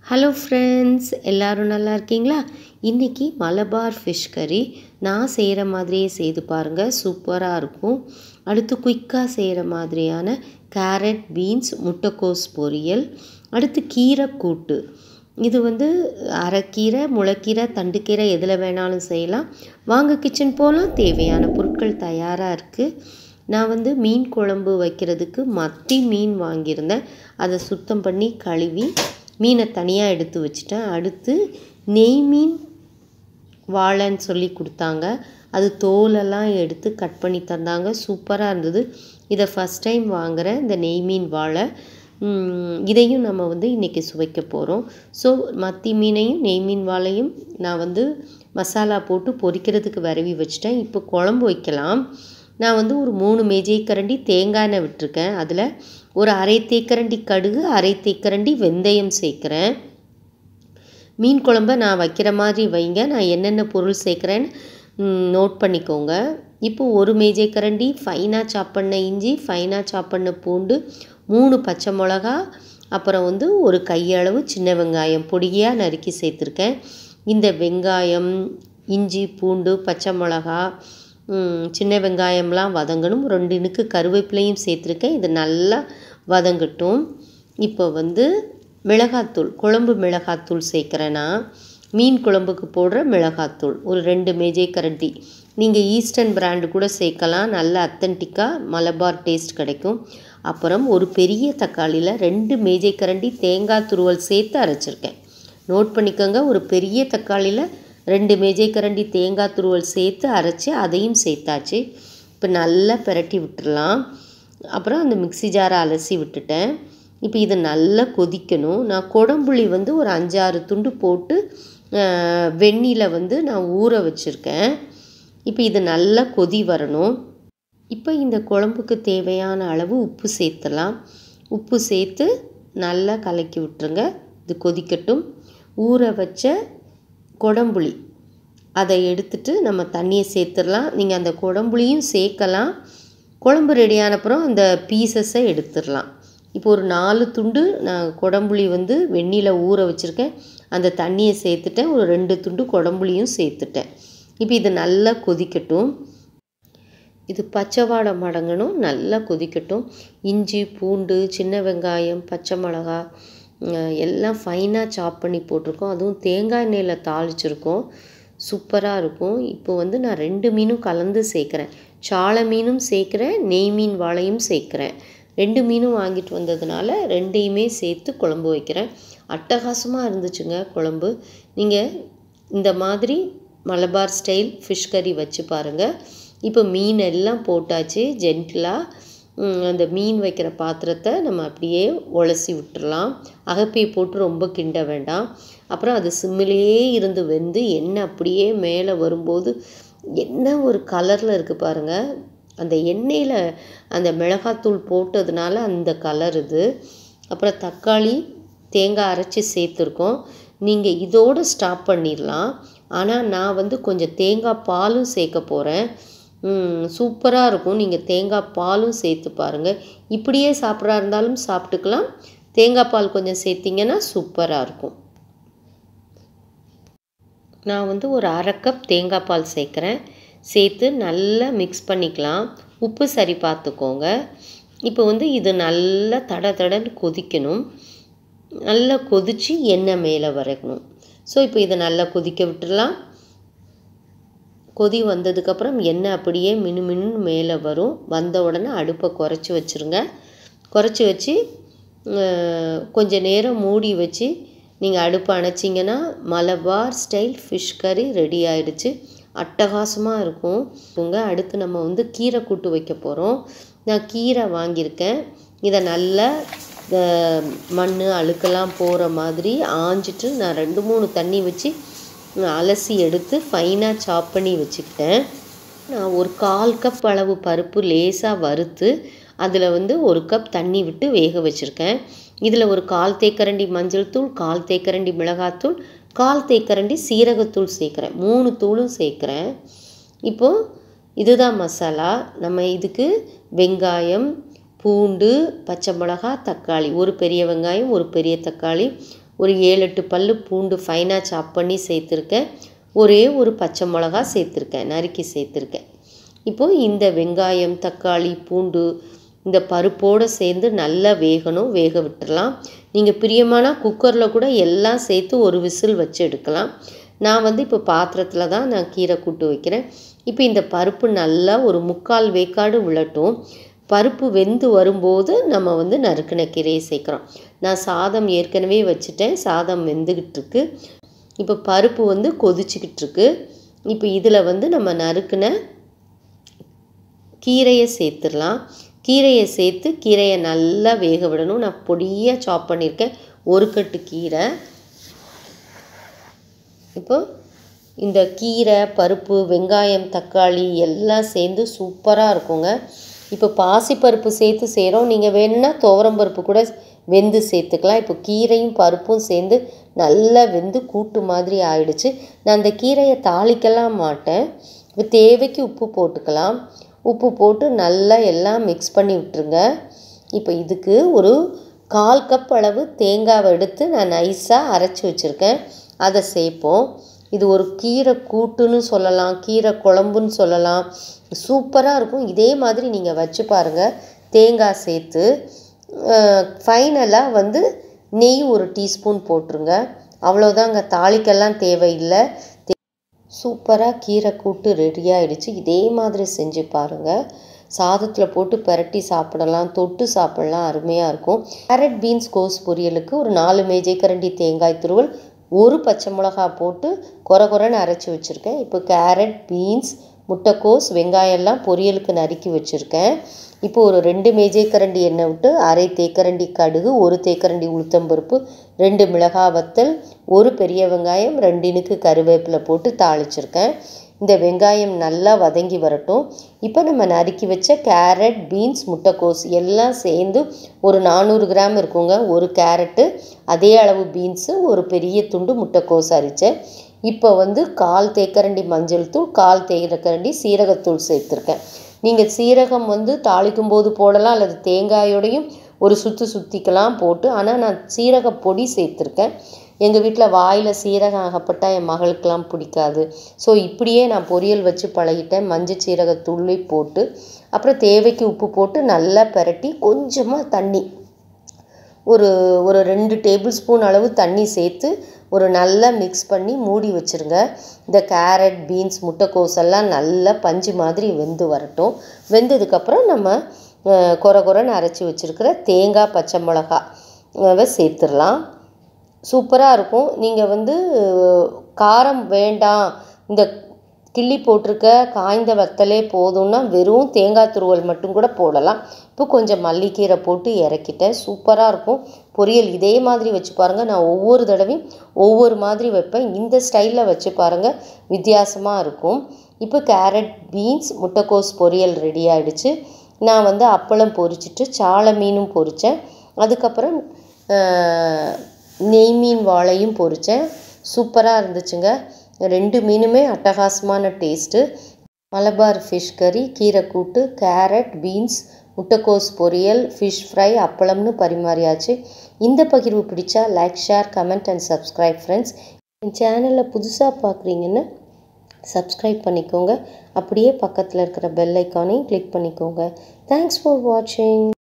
hello friends எல்லோரும் நல்லா இருக்கீங்களா இன்றைக்கி மலபார் ஃபிஷ் கறி நான் செய்கிற மாதிரியே செய்து பாருங்கள் சூப்பராக இருக்கும் அடுத்து குயிக்காக செய்கிற மாதிரியான கேரட் பீன்ஸ் முட்டைக்கோஸ் பொரியல் அடுத்து கீரை கூட்டு இது வந்து அரைக்கீரை முளைக்கீரை தண்டுக்கீரை எதில் வேணாலும் செய்யலாம் வாங்க கிச்சன் போகலாம் தேவையான பொருட்கள் தயாராக இருக்குது நான் வந்து மீன் குழம்பு வைக்கிறதுக்கு மத்தி மீன் வாங்கியிருந்தேன் அதை சுத்தம் பண்ணி கழுவி மீனை தனியாக எடுத்து வச்சுட்டேன் அடுத்து நெய் மீன் வாழைன்னு சொல்லி கொடுத்தாங்க அது தோலெல்லாம் எடுத்து கட் பண்ணி தந்தாங்க சூப்பராக இருந்தது இதை ஃபஸ்ட் டைம் வாங்குகிறேன் இந்த நெய் மீன் வாழை இதையும் நம்ம வந்து இன்றைக்கி சுவைக்க போகிறோம் ஸோ மத்தி மீனையும் நெய் மீன் வாழையும் நான் வந்து மசாலா போட்டு பொரிக்கிறதுக்கு விரவி வச்சுட்டேன் இப்போ குழம்பு வைக்கலாம் நான் வந்து ஒரு மூணு மேஜை கரண்டி தேங்காய் எண்ணெய் விட்டுருக்கேன் அதில் ஒரு அரை தேக்கரண்டி கடுகு அரை தேக்கரண்டி வெந்தயம் சேர்க்குறேன் மீன் குழம்ப நான் வைக்கிற மாதிரி வைங்க நான் என்னென்ன பொருள் சேர்க்குறேன்னு நோட் பண்ணிக்கோங்க இப்போ ஒரு மேஜை கரண்டி ஃபைனாக சாப் பண்ண இஞ்சி ஃபைனாக சாப் பண்ண பூண்டு மூணு பச்சை மிளகா அப்புறம் வந்து ஒரு கையளவு சின்ன வெங்காயம் பொடியாக நறுக்கி சேர்த்துருக்கேன் இந்த வெங்காயம் இஞ்சி பூண்டு பச்சை மிளகா சின்ன வெங்காயம்லாம் வதங்கணும் ரெண்டு இனுக்கு கருவேப்பிலையும் சேர்த்துருக்கேன் இது நல்லா வதங்கட்டும் இப்போ வந்து மிளகாத்தூள் குழம்பு மிளகாத்தூள் சேர்க்குறேன்னா மீன் குழம்புக்கு போடுற மிளகாத்தூள் ஒரு ரெண்டு மேஜை கரண்டி நீங்கள் ஈஸ்டர்ன் பிராண்டு கூட சேர்க்கலாம் நல்ல அத்தன்டிக்காக மலபார் டேஸ்ட் கிடைக்கும் அப்புறம் ஒரு பெரிய தக்காளியில் ரெண்டு மேஜை கரண்டி தேங்காய் துருவல் சேர்த்து அரைச்சிருக்கேன் நோட் பண்ணிக்கோங்க ஒரு பெரிய தக்காளியில் ரெண்டு மேஜை கரண்டி தேங்காய் துருவல் சேர்த்து அரைச்சி அதையும் சேர்த்தாச்சு இப்போ நல்லா பிரட்டி விட்டுடலாம் அப்புறம் அந்த மிக்சி ஜாரை அலசி விட்டுட்டேன் இப்போ இது நல்லா கொதிக்கணும் நான் குடம்புளி வந்து ஒரு அஞ்சாறு துண்டு போட்டு வெந்நியில் வந்து நான் ஊற வச்சுருக்கேன் இப்போ இது நல்லா கொதி வரணும் இப்போ இந்த குழம்புக்கு தேவையான அளவு உப்பு சேர்த்துலாம் உப்பு சேர்த்து நல்லா கலக்கி விட்டுருங்க இது கொதிக்கட்டும் ஊற வச்ச குடம்புளி அதை எடுத்துட்டு நம்ம தண்ணியை சேர்த்துடலாம் நீங்கள் அந்த குடம்புளியும் சேர்க்கலாம் குழம்பு ரெடியானப்புறம் அந்த பீசஸை எடுத்துடலாம் இப்போ ஒரு நாலு துண்டு நான் குடம்புளி வந்து வெந்நியில் ஊற வச்சுருக்கேன் அந்த தண்ணியை சேர்த்துட்டேன் ஒரு ரெண்டு துண்டு குடம்புளியும் சேர்த்துட்டேன் இப்போ இது நல்லா கொதிக்கட்டும் இது பச்சை வாடை மடங்கணும் நல்லா கொதிக்கட்டும் இஞ்சி பூண்டு சின்ன வெங்காயம் பச்சை மிளகா எல்லாம் ஃபைனாக சாப் பண்ணி போட்டிருக்கோம் அதுவும் தேங்காய் எண்ணெயில் தாளிச்சிருக்கோம் சூப்பராக இருக்கும் இப்போ வந்து நான் ரெண்டு மீனும் கலந்து சேர்க்குறேன் சாலை மீனும் சேர்க்குறேன் நெய் மீன் வாழையும் சேர்க்குறேன் ரெண்டு மீனும் வாங்கிட்டு வந்ததுனால ரெண்டையுமே சேர்த்து குழம்பு வைக்கிறேன் அட்டகாசமாக இருந்துச்சுங்க குழம்பு நீங்கள் இந்த மாதிரி மலபார் ஸ்டைல் ஃபிஷ் கறி வச்சு பாருங்கள் இப்போ மீன் எல்லாம் போட்டாச்சு ஜென்டிலாக அந்த மீன் வைக்கிற பாத்திரத்தை நம்ம அப்படியே உலசி விட்டுறலாம் அகப்பியை போட்டு ரொம்ப கிண்ட வேண்டாம் அப்புறம் அது சிம்மிலேயே இருந்து வெந்து எண்ணெய் அப்படியே மேலே வரும்போது என்ன ஒரு கலரில் இருக்குது பாருங்கள் அந்த எண்ணெயில் அந்த மிளகாத்தூள் போட்டதுனால அந்த கலர் இது அப்புறம் தக்காளி தேங்காய் அரைச்சி சேர்த்துருக்கோம் நீங்கள் இதோடு ஸ்டாப் பண்ணிடலாம் ஆனால் நான் வந்து கொஞ்சம் தேங்காய் பாலும் சேர்க்க போகிறேன் சூப்பராக இருக்கும் நீங்கள் தேங்காய் பாலும் சேர்த்து பாருங்கள் இப்படியே சாப்பிட்றா இருந்தாலும் சாப்பிட்டுக்கலாம் தேங்காய் பால் கொஞ்சம் சேர்த்திங்கன்னா சூப்பராக இருக்கும் நான் வந்து ஒரு அரை கப் தேங்காய் பால் சேர்க்குறேன் சேர்த்து நல்லா மிக்ஸ் பண்ணிக்கலாம் உப்பு சரி பார்த்துக்கோங்க இப்போ வந்து இது நல்லா தட தடன்னு கொதிக்கணும் நல்லா கொதித்து எண்ணெய் மேலே வரைக்கணும் ஸோ இப்போ இதை நல்லா கொதிக்க விட்டுடலாம் கொதி வந்ததுக்கப்புறம் எண்ணெய் அப்படியே மினு மின்னு மேலே வரும் வந்த உடனே அடுப்பை குறைச்சி வச்சுருங்க குறைச்சி வச்சு கொஞ்சம் நேரம் மூடி வச்சு நீங்கள் அடுப்பை அணைச்சிங்கன்னா மலபார் ஸ்டைல் ஃபிஷ் கறி ரெடி ஆகிடுச்சு அட்டகாசமாக இருக்கும் உங்க அடுத்து நம்ம வந்து கீரை கூட்டு வைக்க போகிறோம் நான் கீரை வாங்கியிருக்கேன் இதை நல்லா மண் அழுக்கெல்லாம் போகிற மாதிரி ஆஞ்சிட்டு நான் ரெண்டு மூணு தண்ணி வச்சு அலசி எடுத்து ஃபைனாக சாப் பண்ணி வச்சுக்கிட்டேன் நான் ஒரு கால் கப் அளவு பருப்பு லேசாக வறுத்து அதில் வந்து ஒரு கப் தண்ணி விட்டு வேக வச்சுருக்கேன் இதில் ஒரு கால் தேக்கரண்டி மஞ்சள் தூள் கால் தேக்கரண்டி மிளகாத்தூள் கால் தேக்கரண்டி சீரகத்தூள் சேர்க்குறேன் மூணு தூளும் சேர்க்குறேன் இப்போது இதுதான் மசாலா நம்ம இதுக்கு வெங்காயம் பூண்டு பச்சை மிளகா தக்காளி ஒரு பெரிய வெங்காயம் ஒரு பெரிய தக்காளி ஒரு ஏழு எட்டு பல் பூண்டு ஃபைனாக சாப் பண்ணி சேர்த்துருக்கேன் ஒரே ஒரு பச்சை மிளகா சேர்த்துருக்கேன் நறுக்கி சேர்த்துருக்கேன் இப்போது இந்த வெங்காயம் தக்காளி பூண்டு இந்த பருப்போடு சேர்ந்து நல்லா வேகணும் வேக விட்டுறலாம் நீங்கள் பிரியமான குக்கரில் கூட எல்லாம் சேர்த்து ஒரு விசில் வச்சு எடுக்கலாம் நான் வந்து இப்போ பாத்திரத்தில் தான் நான் கீரை கூட்டு வைக்கிறேன் இப்போ இந்த பருப்பு நல்லா ஒரு முக்கால் வேக்காடு விழட்டும் பருப்பு வெந்து வரும்போது நம்ம வந்து நறுக்கின கீரையை சேர்க்குறோம் நான் சாதம் ஏற்கனவே வச்சுட்டேன் சாதம் வெந்துக்கிட்டு இருக்கு இப்போ பருப்பு வந்து கொதிச்சுக்கிட்டு இருக்கு இப்போ இதில் வந்து நம்ம நறுக்கின கீரையை சேர்த்துடலாம் கீரையை சேர்த்து கீரையை நல்லா வேக விடணும் நான் பொடியாக சாப் பண்ணியிருக்கேன் ஒரு கட்டு கீரை இப்போ இந்த கீரை பருப்பு வெங்காயம் தக்காளி எல்லாம் சேர்ந்து சூப்பராக இருக்குங்க இப்போ பாசிப்பருப்பு சேர்த்து செய்கிறோம் நீங்கள் வேணும்னா துவரம் பருப்பு கூட வெந்து சேர்த்துக்கலாம் இப்போ கீரையும் பருப்பும் சேர்ந்து நல்லா வெந்து கூட்டு மாதிரி ஆயிடுச்சு நான் அந்த கீரையை தாளிக்கலாம் மாட்டேன் இப்போ தேவைக்கு உப்பு போட்டுக்கலாம் உப்பு போட்டு நல்லா எல்லாம் மிக்ஸ் பண்ணி விட்டுருங்க இப்போ இதுக்கு ஒரு கால் கப் அளவு தேங்காவை எடுத்து நான் நைஸாக அரைச்சி வச்சுருக்கேன் அதை சேர்ப்போம் இது ஒரு கீரை கூட்டுன்னு சொல்லலாம் கீரை குழம்புன்னு சொல்லலாம் சூப்பராக இருக்கும் இதே மாதிரி நீங்கள் வச்சு பாருங்கள் தேங்காய் சேர்த்து ஃபைனலாக வந்து நெய் ஒரு டீஸ்பூன் போட்டுருங்க அவ்வளோதாங்க தாளிக்கெல்லாம் தேவையில்லை சூப்பராக கீரை கூட்டு ரெடி ஆகிடுச்சு இதே மாதிரி செஞ்சு பாருங்கள் சாதத்தில் போட்டு பரட்டி சாப்பிடலாம் தொட்டு சாப்பிடலாம் அருமையாக இருக்கும் கேரட் பீன்ஸ் கோஸ் பொரியலுக்கு ஒரு நாலு மேஜை கரண்டி தேங்காய் துருவல் ஒரு பச்சை மிளகா போட்டு கொர கொரன்னு அரைச்சி வச்சுருக்கேன் இப்போ கேரட் பீன்ஸ் முட்டைக்கோஸ் வெங்காயம்லாம் பொரியலுக்கு நறுக்கி வச்சுருக்கேன் இப்போ ஒரு ரெண்டு மேஜை கரண்டி எண்ணெய் விட்டு அரை தேக்கரண்டி கடுகு ஒரு தேக்கரண்டி உளுத்தம்பருப்பு ரெண்டு மிளகா வத்தல் ஒரு பெரிய வெங்காயம் ரெண்டு இனுக்கு கருவேப்பிலை போட்டு தாளிச்சிருக்கேன் இந்த வெங்காயம் நல்லா வதங்கி வரட்டும் இப்போ நம்ம நறுக்கி வச்ச கேரட் பீன்ஸ் முட்டைக்கோஸ் எல்லாம் சேர்ந்து ஒரு நானூறு கிராம் இருக்குங்க ஒரு கேரட்டு அதே அளவு பீன்ஸு ஒரு பெரிய துண்டு முட்டைக்கோஸ் அரிச்சேன் இப்போ வந்து கால் தேக்கரண்டி மஞ்சள் தூள் கால் தேக்கரண்டி சீரகத்தூள் சேர்த்துருக்கேன் நீங்கள் சீரகம் வந்து தாளிக்கும் போது போடலாம் அல்லது தேங்காயோடையும் ஒரு சுற்று சுற்றிக்கலாம் போட்டு ஆனால் நான் சீரக பொடி சேர்த்துருக்கேன் எங்கள் வீட்டில் வாயில் சீரகம் ஆகப்பட்டால் என் மகளுக்கெல்லாம் பிடிக்காது ஸோ இப்படியே நான் பொரியல் வச்சு பழகிட்டேன் மஞ்சள் சீரகத்தூளை போட்டு அப்புறம் தேவைக்கு உப்பு போட்டு நல்லா பெரட்டி கொஞ்சமாக தண்ணி ஒரு ஒரு ரெண்டு டேபிள் ஸ்பூன் அளவு தண்ணி சேர்த்து ஒரு நல்லா மிக்ஸ் பண்ணி மூடி வச்சுருங்க இந்த கேரட் பீன்ஸ் முட்டைக்கோஸ் எல்லாம் நல்லா பஞ்சு மாதிரி வெந்து வரட்டும் வெந்ததுக்கப்புறம் நம்ம கொர கொரன்னு அரைச்சி வச்சுருக்கிற தேங்காய் பச்சை மிளகா சேர்த்துடலாம் சூப்பராக இருக்கும் நீங்கள் வந்து காரம் வேண்டாம் இந்த கிள்ளி போட்டிருக்க காய்ந்த வத்தலே போதும்னா வெறும் தேங்காய் துருவல் மட்டும் கூட போடலாம் இப்போ கொஞ்சம் மல்லிக்கீரை போட்டு இறக்கிட்டேன் சூப்பராக இருக்கும் பொரியல் இதே மாதிரி வச்சு பாருங்கள் நான் ஒவ்வொரு தடவையும் ஒவ்வொரு மாதிரி வைப்பேன் இந்த ஸ்டைலில் வச்சு பாருங்கள் வித்தியாசமாக இருக்கும் இப்போ கேரட் பீன்ஸ் முட்டைக்கோஸ் பொரியல் ரெடி ஆகிடுச்சு நான் வந்து அப்பளம் பொரிச்சிட்டு சாலை மீனும் பொரித்தேன் அதுக்கப்புறம் நெய் மீன் வாழையும் பொரித்தேன் சூப்பராக இருந்துச்சுங்க ரெண்டு மீனுமே அட்டகாசமான டேஸ்ட்டு மலபார் ஃபிஷ் கறி கீரை கூட்டு கேரட் பீன்ஸ் முட்டைக்கோஸ் பொரியல் ஃபிஷ் ஃப்ரை அப்பளம்னு பரிமாறியாச்சு இந்த பகிர்வு பிடிச்சா like share comment and subscribe friends என் சேனலில் புதுசாக பார்க்குறீங்கன்னு சப்ஸ்கிரைப் பண்ணிக்கோங்க அப்படியே பக்கத்தில் இருக்கிற பெல் ஐக்கானையும் கிளிக் பண்ணிக்கோங்க தேங்க்ஸ் ஃபார் வாட்சிங்